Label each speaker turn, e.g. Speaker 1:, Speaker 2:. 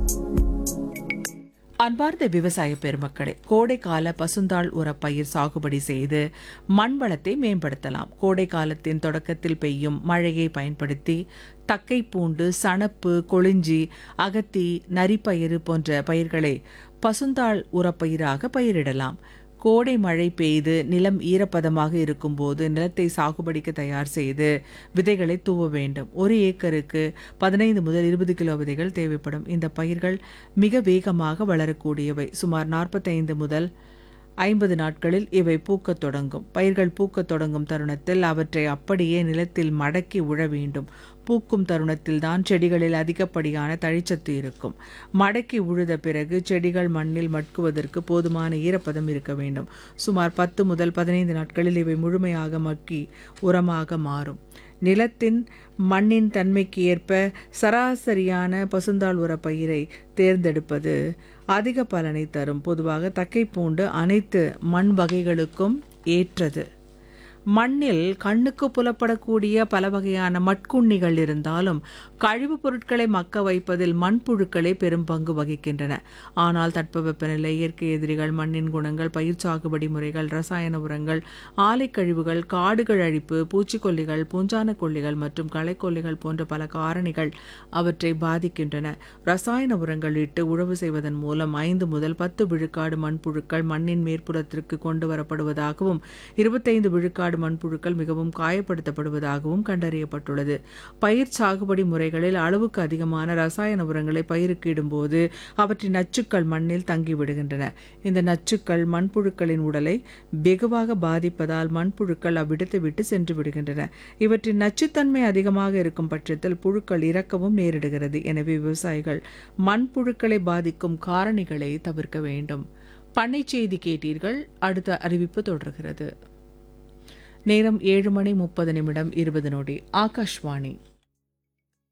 Speaker 1: அன்பார்ந்த விவசாய பெருமக்களே கோடைக்கால பசுந்தாள் உரப்பயிர் சாகுபடி செய்து மண் வளத்தை மேம்படுத்தலாம் கோடை காலத்தின் தொடக்கத்தில் பெய்யும் மழையை பயன்படுத்தி தக்கை பூண்டு சணப்பு கொளிஞ்சி அகத்தி நரிப்பயிறு போன்ற பயிர்களை பசுந்தாள் உரப்பயிராக பயிரிடலாம் கோடை மழை பெய்து நிலம் ஈரப்பதமாக இருக்கும்போது நிலத்தை சாகுபடிக்கு தயார் செய்து விதைகளை தூவ வேண்டும் ஒரு ஏக்கருக்கு பதினைந்து முதல் இருபது கிலோ விதைகள் தேவைப்படும் இந்த பயிர்கள் மிக வேகமாக வளரக்கூடியவை சுமார் நாற்பத்தைந்து முதல் ஐம்பது நாட்களில் இவை பூக்கத் தொடங்கும் பயிர்கள் பூக்கத் தொடங்கும் தருணத்தில் அவற்றை அப்படியே நிலத்தில் மடக்கி உழ வேண்டும் பூக்கும் தருணத்தில் தான் செடிகளில் அதிகப்படியான தழிச்சத்து இருக்கும் மடக்கி உழுத பிறகு செடிகள் மண்ணில் மட்குவதற்கு போதுமான ஈரப்பதம் இருக்க வேண்டும் சுமார் பத்து முதல் பதினைந்து நாட்களில் இவை முழுமையாக மக்கி உரமாக மாறும் நிலத்தின் மண்ணின் தன்மைக்கு ஏற்ப சராசரியான பசுந்தாள் உர பயிரை தேர்ந்தெடுப்பது அதிக பலனை தரும் பொதுவாக தக்கை பூண்டு அனைத்து மண் வகைகளுக்கும் ஏற்றது மண்ணில் கண்ணுக்கு புலப்படக்கூடிய பல வகையான மட்குண்ணிகள் இருந்தாலும் கழிவுப் பொருட்களை மக்க வைப்பதில் மண்புழுக்களே பெரும் பங்கு வகிக்கின்றன ஆனால் தட்பவெப்பநிலை இயற்கை எதிரிகள் மண்ணின் குணங்கள் பயிர் சாகுபடி முறைகள் ரசாயன உரங்கள் ஆலை கழிவுகள் காடுகள் அழிப்பு பூச்சிக்கொல்லிகள் பூஞ்சான கொல்லிகள் மற்றும் களைக்கொல்லிகள் போன்ற பல காரணிகள் அவற்றை பாதிக்கின்றன ரசாயன உரங்கள் இட்டு உழவு செய்வதன் மூலம் ஐந்து முதல் பத்து விழுக்காடு மண்புழுக்கள் மண்ணின் மேற்புறத்திற்கு கொண்டு வரப்படுவதாகவும் இருபத்தைந்து விழுக்காடு மண்புழுக்கள் மிகவும் காயப்படுத்தப்படுவதாகவும் கண்டறியப்பட்டுள்ளது பயிர் சாகுபடி முறைகளில் அளவுக்கு அதிகமான ரசாயன உரங்களை பயிருக்கு இடும்போது அவற்றின் நச்சுக்கள் மண்ணில் தங்கிவிடுகின்றன இந்த நச்சுக்கள் மண்புழுக்களின் உடலை வெகுவாக பாதிப்பதால் மண்புழுக்கள் அவ்விடத்தை விட்டு சென்று விடுகின்றன இவற்றின் நச்சுத்தன்மை அதிகமாக இருக்கும் பட்சத்தில் புழுக்கள் இறக்கவும் நேரிடுகிறது எனவே விவசாயிகள் மண்புழுக்களை பாதிக்கும் காரணிகளை தவிர்க்க வேண்டும் பண்ணை செய்தி கேட்டீர்கள் அடுத்த அறிவிப்பு தொடர்கிறது நேரம் ஏழு மணி முப்பது நிமிடம் இருபது நொடி ஆகாஷ்வாணி